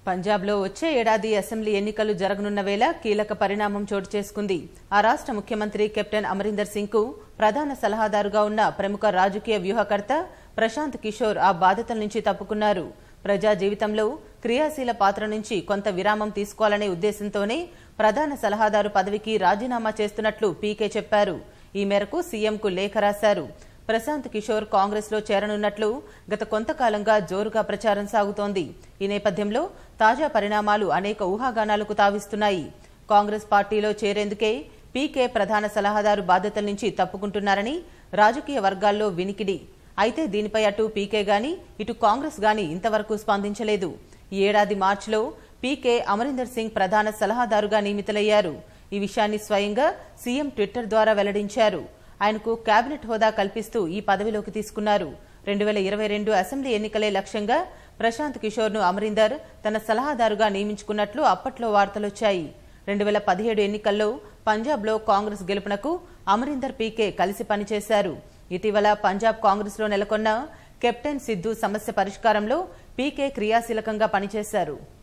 పంజాబ్లో వచ్చే ఏడాది అసెంబ్లీ ఎన్నికలు జరగనున్న వేళ కీలక పరిణామం చోటు చేసుకుంది ఆ రాష్ట్ర ముఖ్యమంత్రి కెప్టెన్ అమరీందర్ సింగ్ కు ప్రధాన సలహాదారుగా ఉన్న ప్రముఖ రాజకీయ వ్యూహకర్త ప్రశాంత్ కిషోర్ ఆ బాధ్యతల నుంచి తప్పుకున్నారు ప్రజా జీవితంలో క్రియాశీల పాత్ర నుంచి కొంత విరామం తీసుకోవాలనే ఉద్దేశంతోనే ప్రధాన సలహాదారు పదవికి రాజీనామా చేస్తున్నట్లు పీకే చెప్పారు ఈ మేరకు సీఎంకు లేఖ రాశారు ప్రశాంత్ కిషోర్ కాంగ్రెస్ లో చేరనున్నట్లు గత కొంతకాలంగా జోరుగా ప్రచారం సాగుతోంది ఈ నేపథ్యంలో తాజా పరిణామాలు అనేక ఊహాగానాలకు తావిస్తున్నాయి కాంగ్రెస్ పార్టీలో చేరేందుకే పీకే ప్రధాన సలహాదారు బాధ్యతల నుంచి తప్పుకుంటున్నారని రాజకీయ వర్గాల్లో వినికిడి అయితే దీనిపై అటు పీకే గాని ఇటు కాంగ్రెస్ గాని ఇంతవరకు స్పందించలేదు ఈ ఏడాది మార్చిలో పీకే అమరీందర్ సింగ్ ప్రధాన సలహాదారుగా నియమితులయ్యారు ఈ విషయాన్ని స్వయంగా సీఎం ట్విట్టర్ ద్వారా వెల్లడించారు ఆయనకు కేబినెట్ హోదా కల్పిస్తూ ఈ పదవిలోకి తీసుకున్నారు రెండు వేల ఇరవై రెండు అసెంబ్లీ ఎన్నికలే లక్ష్యంగా ప్రశాంత్ కిషోర్ ను అమరీందర్ తన సలహాదారుగా నియమించుకున్నట్లు అప్పట్లో వార్తలొచ్చాయి రెండు వేల పదిహేడు ఎన్నికల్లో పంజాబ్లో కాంగ్రెస్ గెలుపునకు అమరీందర్ పీకే కలిసి పనిచేశారు ఇటీవల పంజాబ్ కాంగ్రెస్ లో నెలకొన్న కెప్టెన్ సిద్ధు సమస్య పరిష్కారంలో పీకే క్రియాశీలకంగా పనిచేశారు